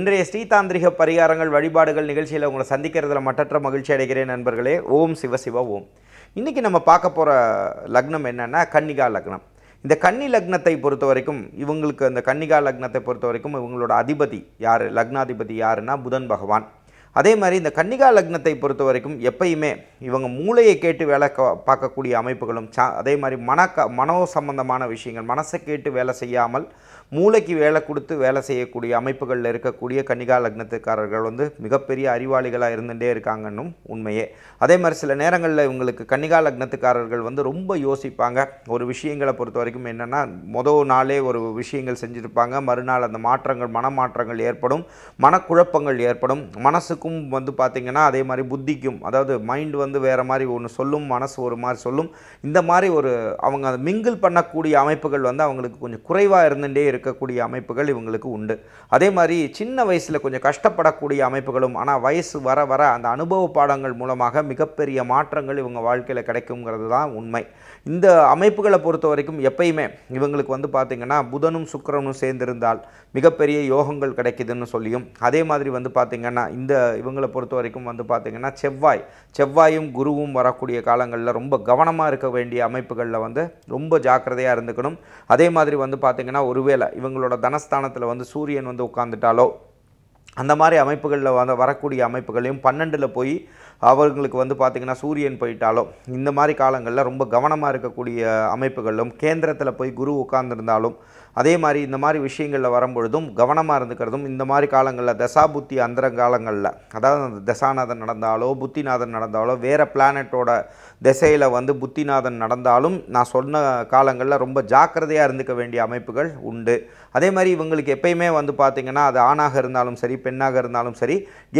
இன்றைய ஸ்ரீதாந்திரிக பரிகாரங்கள் வழிபாடுகள் நிகழ்ச்சியில் உங்களை சந்திக்கிறதுல மட்டற்ற மகிழ்ச்சி அடைகிறேன் நண்பர்களே ஓம் சிவ சிவ ஓம் இன்றைக்கி நம்ம பார்க்க போகிற லக்னம் என்னென்னா கன்னிகா லக்னம் இந்த கன்னி லக்னத்தை பொறுத்த வரைக்கும் இவங்களுக்கு அந்த கன்னிகா லக்னத்தை பொறுத்த வரைக்கும் இவங்களோட அதிபதி யார் லக்னாதிபதி யாருன்னா புதன் பகவான் அதே மாதிரி இந்த கன்னிகா லக்னத்தை பொறுத்த வரைக்கும் எப்பயுமே இவங்க மூளையை கேட்டு வேலை க- பார்க்கக்கூடிய அமைப்புகளும் சா அதே மாதிரி மன க மனோ சம்பந்தமான விஷயங்கள் மனசை கேட்டு வேலை செய்யாமல் மூளைக்கு வேலை கொடுத்து வேலை செய்யக்கூடிய அமைப்புகளில் இருக்கக்கூடிய கன்னிகா லக்னத்துக்காரர்கள் வந்து மிகப்பெரிய அறிவாளிகளாக இருந்துகிட்டே இருக்காங்கன்னும் உண்மையே அதே மாதிரி சில நேரங்களில் இவங்களுக்கு கன்னிகா லக்னத்துக்காரர்கள் வந்து ரொம்ப யோசிப்பாங்க ஒரு விஷயங்களை பொறுத்த வரைக்கும் என்னென்னா மொதல் நாளே ஒரு விஷயங்கள் செஞ்சுருப்பாங்க மறுநாள் அந்த மாற்றங்கள் மனமாற்றங்கள் ஏற்படும் மனக்குழப்பங்கள் ஏற்படும் மனசுக்கும் வந்து பார்த்திங்கன்னா அதே மாதிரி புத்திக்கும் அதாவது மைண்ட் வந்து வேறு மாதிரி ஒன்று சொல்லும் மனசு ஒரு மாதிரி சொல்லும் இந்த மாதிரி ஒரு அவங்க அதை மிங்கிள் பண்ணக்கூடிய அமைப்புகள் வந்து அவங்களுக்கு கொஞ்சம் குறைவாக இருந்துகிட்டே இருக்கக்கூடிய அமைப்புகள் இவங்களுக்கு உண்டு அதே மாதிரி சின்ன வயசில் கொஞ்சம் கஷ்டப்படக்கூடிய அமைப்புகளும் ஆனால் வயசு வர வர அந்த அனுபவ பாடங்கள் மூலமாக மிகப்பெரிய மாற்றங்கள் இவங்க வாழ்க்கையில் கிடைக்குங்கிறது தான் உண்மை இந்த அமைப்புகளை பொறுத்த வரைக்கும் எப்பயுமே இவங்களுக்கு வந்து பார்த்திங்கன்னா புதனும் சுக்கிரனும் சேர்ந்திருந்தால் மிகப்பெரிய யோகங்கள் கிடைக்குதுன்னு சொல்லியும் அதே மாதிரி வந்து பார்த்திங்கன்னா இந்த இவங்களை பொறுத்த வரைக்கும் வந்து பார்த்திங்கன்னா செவ்வாய் செவ்வாயும் குருவும் வரக்கூடிய காலங்களில் ரொம்ப கவனமாக இருக்க வேண்டிய அமைப்புகளில் வந்து ரொம்ப ஜாக்கிரதையாக இருந்துக்கணும் அதே மாதிரி வந்து பார்த்திங்கன்னா ஒருவேளை இவங்களோட தனஸ்தானத்தில் வந்து சூரியன் வந்து உட்காந்துட்டாலோ அந்த மாதிரி அமைப்புகளில் வந்து வரக்கூடிய அமைப்புகளையும் பன்னெண்டில் போய் அவர்களுக்கு வந்து பார்த்திங்கன்னா சூரியன் போயிட்டாலோ இந்த மாதிரி காலங்களில் ரொம்ப கவனமாக இருக்கக்கூடிய அமைப்புகளிலும் கேந்திரத்தில் போய் குரு உட்கார்ந்திருந்தாலும் அதே மாதிரி இந்த மாதிரி விஷயங்களில் வரும்பொழுதும் கவனமாக இருந்துக்கிறதும் இந்த மாதிரி காலங்களில் தசா புத்தி அந்தர காலங்களில் அதாவது அந்த தசாநாதன் நடந்தாலோ புத்திநாதன் நடந்தாலோ வேறு பிளானட்டோட திசையில் வந்து புத்திநாதன் நடந்தாலும் நான் சொன்ன காலங்களில் ரொம்ப ஜாக்கிரதையாக இருந்துக்க வேண்டிய அமைப்புகள் உண்டு அதே மாதிரி இவங்களுக்கு எப்பயுமே வந்து பார்த்திங்கன்னா அது ஆணாக இருந்தாலும் சரி பெண்ணாக இருந்தாலும் சரி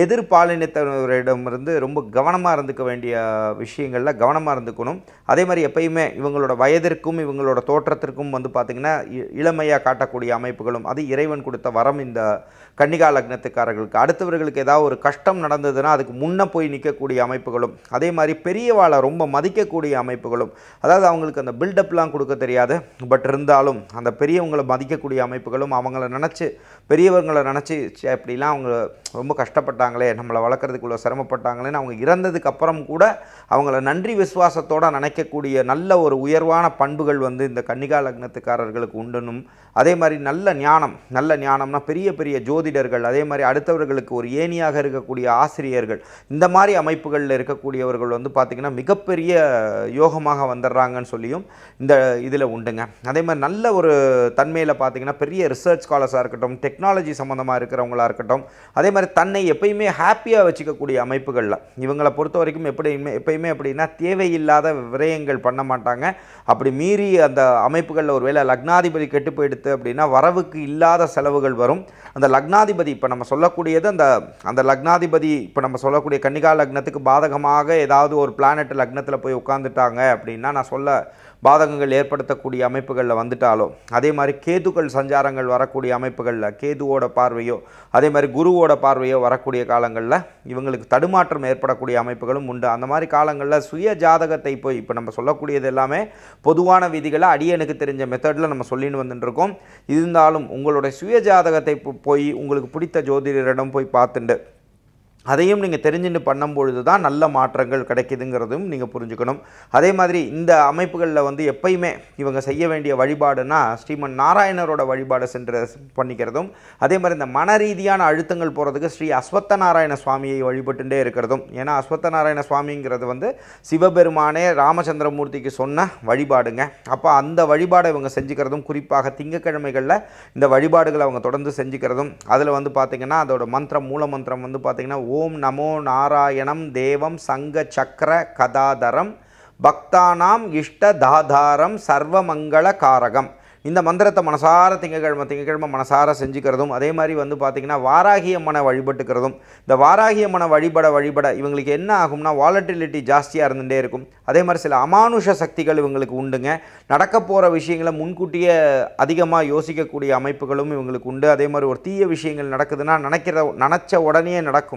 எதிர்பாலினத்தவரிடமிருந்து ரொம்ப கவனமாக இருந்துக்க வேண்டிய விஷயங்களில் கவனமாக இருந்துக்கணும் அதே மாதிரி எப்பயுமே இவங்களோட வயதிற்கும் இவங்களோட தோற்றத்திற்கும் வந்து பார்த்திங்கன்னா இ- இளமையாக காட்டக்கூடிய அமைப்புகளும் அது இறைவன் கொடுத்த வரம் இந்த கன்னிகா லக்னத்துக்காரர்களுக்கு அடுத்தவர்களுக்கு ஏதாவது ஒரு கஷ்டம் நடந்ததுன்னா அதுக்கு முன்ன போய் நிற்கக்கூடிய அமைப்புகளும் அதே மாதிரி பெரியவாளை ரொம்ப மதிக்கக்கூடிய அமைப்புகளும் அதாவது அவங்களுக்கு அந்த பில்டப்லாம் கொடுக்க தெரியாது பட் இருந்தாலும் அந்த பெரியவங்களை மதிக்கக்கூடிய அமைப்புகளும் அவங்கள நினச்சி பெரியவங்களை நினச்சி இப்படிலாம் அவங்க ரொம்ப கஷ்டப்பட்டாங்களே நம்மளை வளர்க்குறதுக்குள்ள சிரமப்பட்டாங்களேன்னு அவங்க இறந்ததுக்கு அப்புறம் கூட அவங்கள நன்றி விசுவாசத்தோட நினைக்கக்கூடிய நல்ல ஒரு உயர்வான பண்புகள் வந்து இந்த கன்னிகா லக்னத்துக்காரர்களுக்கு உண்டுனும் அதே மாதிரி நல்ல ஞானம் நல்ல ஞானம்னா பெரிய பெரிய ஜோதிடர்கள் அதே மாதிரி அடுத்தவர்களுக்கு ஒரு ஏணியாக இருக்கக்கூடிய ஆசிரியர்கள் இந்த மாதிரி அமைப்புகளில் இருக்கக்கூடியவர்கள் வந்து பார்த்திங்கன்னா மிகப்பெரிய யோகமாக வந்துடுறாங்கன்னு சொல்லியும் இந்த இதில் உண்டுங்க அதே மாதிரி நல்ல ஒரு தன்மையில் பார்த்திங்கன்னா பெரிய ரிசர்ச் ஸ்காலர்ஸாக இருக்கட்டும் டெக்னாலஜி சம்மந்தமாக இருக்கிறவங்களா இருக்கட்டும் அதே மாதிரி தன்னை எப்பயுமே ஹாப்பியாக வச்சுக்கக்கூடிய அமைப்புகளில் இவங்களை பொறுத்த வரைக்கும் எப்படியுமே எப்பயுமே அப்படின்னா தேவையில்லாத விரயங்கள் பண்ண மாட்டாங்க அப்படி மீறி அந்த அமைப்புகளில் ஒருவேளை லக்னாதிபதி கெட்டு போயிடுத்து அப்படின்னா வரவுக்கு இல்லாத செலவுகள் வரும் அந்த லக்னாதிபதி இப்போ நம்ம சொல்லக்கூடியது அந்த அந்த லக்னாதிபதி இப்போ நம்ம சொல்லக்கூடிய கன்னிகா லக்னத்துக்கு பாதகமாக ஏதாவது ஒரு பிளானட் லக்னத்தில் போய் உட்காந்துட்டாங்க அப்படின்னா நான் சொல்ல பாதகங்கள் ஏற்படுத்தக்கூடிய அமைப்புகளில் வந்துட்டாலோ அதே மாதிரி கேதுக்கள் சஞ்சாரங்கள் வரக்கூடிய அமைப்புகளில் கேதுவோட பார்வையோ அதே மாதிரி குருவோட பார்வையோ வரக்கூடிய காலங்களில் இவங்களுக்கு தடுமாற்றம் ஏற்படக்கூடிய அமைப்புகளும் உண்டு அந்த மாதிரி காலங்களில் சுய ஜாதகத்தை போய் இப்போ நம்ம சொல்லக்கூடியது எல்லாமே பொதுவான விதிகளை அடியனுக்கு தெரிஞ்ச மெத்தடில் நம்ம சொல்லின்னு வந்துட்டு இருக்கோம் இருந்தாலும் உங்களுடைய சுய ஜாதகத்தை போ- போய் உங்களுக்கு பிடித்த ஜோதிடரிடம் போய் பார்த்துண்டு அதையும் நீங்கள் தெரிஞ்சுட்டு பண்ணும்பொழுது தான் நல்ல மாற்றங்கள் கிடைக்குதுங்கிறதும் நீங்கள் புரிஞ்சுக்கணும் அதே மாதிரி இந்த அமைப்புகளில் வந்து எப்பயுமே இவங்க செய்ய வேண்டிய வழிபாடுனா ஸ்ரீமன் நாராயணரோட வழிபாடு சென்று பண்ணிக்கிறதும் அதே மாதிரி இந்த மன ரீதியான அழுத்தங்கள் போகிறதுக்கு ஸ்ரீ அஸ்வத்த நாராயண சுவாமியை வழிபட்டுட்டே இருக்கிறதும் ஏன்னா அஸ்வத்த நாராயண சுவாமிங்கிறது வந்து சிவபெருமானே ராமச்சந்திரமூர்த்திக்கு சொன்ன வழிபாடுங்க அப்போ அந்த வழிபாடை இவங்க செஞ்சுக்கிறதும் குறிப்பாக திங்கக்கிழமைகளில் இந்த வழிபாடுகளை அவங்க தொடர்ந்து செஞ்சுக்கிறதும் அதில் வந்து பார்த்திங்கன்னா அதோட மந்திரம் மூல மந்திரம் வந்து பார்த்திங்கன்னா ஓம் நமோ நாராயணம் தேவம் சங்க சக்கர கதாதரம் பக்தானாம் இஷ்ட தாதாரம் சர்வமங்கள காரகம் இந்த மந்திரத்தை மனசார திங்கக்கிழமை திங்கக்கிழமை மனசார செஞ்சுக்கிறதும் அதே மாதிரி வந்து பார்த்திங்கன்னா வாராகி அம்மனை வழிபட்டுக்கிறதும் இந்த வாராகி அம்மனை வழிபட வழிபட இவங்களுக்கு என்ன ஆகும்னா வாலட்டிலிட்டி ஜாஸ்தியாக இருந்துகிட்டே இருக்கும் அதே மாதிரி சில அமானுஷ சக்திகள் இவங்களுக்கு உண்டுங்க நடக்க போகிற விஷயங்களை முன்கூட்டியே அதிகமாக யோசிக்கக்கூடிய அமைப்புகளும் இவங்களுக்கு உண்டு அதே மாதிரி ஒரு தீய விஷயங்கள் நடக்குதுன்னா நினைக்கிற நினச்ச உடனே நடக்கும்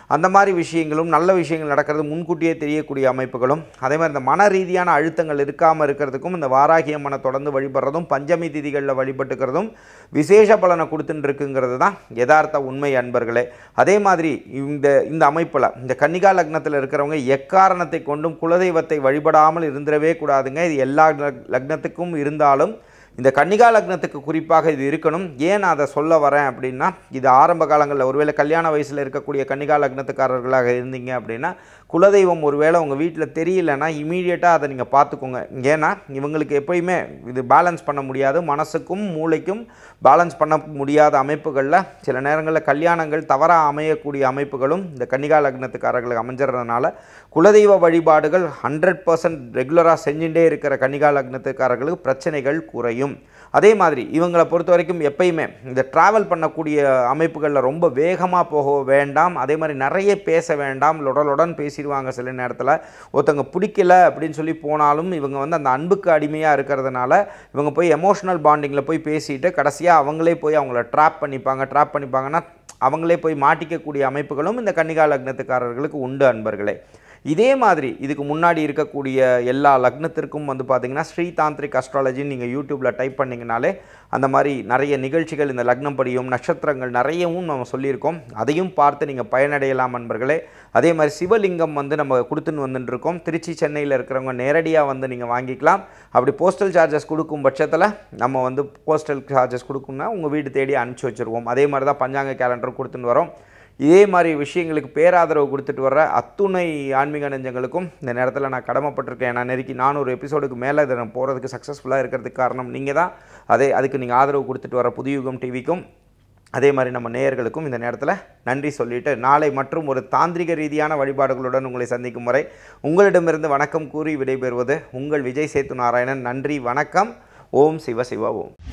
அந்த மாதிரி விஷயங்களும் நல்ல விஷயங்கள் நடக்கிறது முன்கூட்டியே தெரியக்கூடிய அமைப்புகளும் அதே மாதிரி இந்த மன ரீதியான அழுத்தங்கள் இருக்காமல் இருக்கிறதுக்கும் இந்த வாராகி அம்மனை தொடர்ந்து வழிபடுறதும் பஞ்சமி திதிகளில் வழிபட்டுக்கிறதும் விசேஷ பலனை கொடுத்துட்டு இருக்குங்கிறது தான் யதார்த்த உண்மை அன்பர்களே அதே மாதிரி இந்த இந்த அமைப்பில் இந்த கன்னிகா லக்னத்தில் இருக்கிறவங்க எக்காரணத்தை கொண்டும் குலதெய்வத்தை வழிபடாமல் இருந்துடவே கூடாதுங்க இது எல்லா லக்- லக்னத்துக்கும் இருந்தாலும் இந்த கன்னிகா லக்னத்துக்கு குறிப்பாக இது இருக்கணும் ஏன் நான் அதை சொல்ல வரேன் அப்படின்னா இது ஆரம்ப காலங்களில் ஒருவேளை கல்யாண வயசில் இருக்கக்கூடிய கன்னிகா லக்னத்துக்காரர்களாக இருந்தீங்க அப்படின்னா குலதெய்வம் ஒருவேளை உங்கள் வீட்டில் தெரியலன்னா இமீடியட்டாக அதை நீங்கள் பார்த்துக்கோங்க ஏன்னா இவங்களுக்கு எப்பயுமே இது பேலன்ஸ் பண்ண முடியாது மனசுக்கும் மூளைக்கும் பேலன்ஸ் பண்ண முடியாத அமைப்புகளில் சில நேரங்களில் கல்யாணங்கள் தவறாக அமையக்கூடிய அமைப்புகளும் இந்த கன்னிகா லக்னத்துக்காரர்களுக்கு அமைஞ்சிறதுனால குலதெய்வ வழிபாடுகள் ஹண்ட்ரட் பர்சன்ட் ரெகுலராக செஞ்சுட்டே இருக்கிற கன்னிகா லக்னத்துக்காரர்களுக்கு பிரச்சனைகள் குறையும் அதே மாதிரி இவங்களை பொறுத்த வரைக்கும் எப்பயுமே இந்த ட்ராவல் பண்ணக்கூடிய அமைப்புகளில் ரொம்ப வேகமாக போக வேண்டாம் அதே மாதிரி நிறைய பேச வேண்டாம் லொடலுடன் பேசிடுவாங்க சில நேரத்தில் ஒருத்தவங்க பிடிக்கல அப்படின்னு சொல்லி போனாலும் இவங்க வந்து அந்த அன்புக்கு அடிமையாக இருக்கிறதுனால இவங்க போய் எமோஷனல் பாண்டிங்கில் போய் பேசிட்டு கடைசியாக அவங்களே போய் அவங்கள ட்ராப் பண்ணிப்பாங்க ட்ராப் பண்ணிப்பாங்கன்னா அவங்களே போய் மாட்டிக்கக்கூடிய அமைப்புகளும் இந்த கன்னிகா லக்னத்துக்காரர்களுக்கு உண்டு அன்பர்களே இதே மாதிரி இதுக்கு முன்னாடி இருக்கக்கூடிய எல்லா லக்னத்திற்கும் வந்து பார்த்தீங்கன்னா ஸ்ரீ தாந்திரிக் அஸ்ட்ராலஜின்னு நீங்கள் யூடியூப்பில் டைப் பண்ணிங்கனாலே அந்த மாதிரி நிறைய நிகழ்ச்சிகள் இந்த லக்னம் படியும் நட்சத்திரங்கள் நிறையவும் நம்ம சொல்லியிருக்கோம் அதையும் பார்த்து நீங்கள் பயனடையலாம் நண்பர்களே அதே மாதிரி சிவலிங்கம் வந்து நம்ம கொடுத்துன்னு வந்துட்டு இருக்கோம் திருச்சி சென்னையில் இருக்கிறவங்க நேரடியாக வந்து நீங்கள் வாங்கிக்கலாம் அப்படி போஸ்டல் சார்ஜஸ் கொடுக்கும் பட்சத்தில் நம்ம வந்து போஸ்டல் சார்ஜஸ் கொடுக்கணும்னா உங்கள் வீடு தேடி அனுப்பிச்சி வச்சுருவோம் அதே மாதிரி தான் பஞ்சாங்க கேலண்டர் கொடுத்துன்னு வரோம் இதே மாதிரி விஷயங்களுக்கு பேராதரவு கொடுத்துட்டு வர்ற அத்துணை ஆன்மீக நெஞ்சங்களுக்கும் இந்த நேரத்தில் நான் கடமைப்பட்டிருக்கேன் நான் நெருக்கி நானூறு எபிசோடுக்கு மேலே இதை நான் போகிறதுக்கு சக்ஸஸ்ஃபுல்லாக இருக்கிறதுக்கு காரணம் நீங்கள் தான் அதே அதுக்கு நீங்கள் ஆதரவு கொடுத்துட்டு வர புதியுகம் டிவிக்கும் அதே மாதிரி நம்ம நேயர்களுக்கும் இந்த நேரத்தில் நன்றி சொல்லிட்டு நாளை மற்றும் ஒரு தாந்திரிக ரீதியான வழிபாடுகளுடன் உங்களை சந்திக்கும் வரை உங்களிடமிருந்து வணக்கம் கூறி விடைபெறுவது உங்கள் விஜய் சேத்து நாராயணன் நன்றி வணக்கம் ஓம் சிவ சிவ ஓம்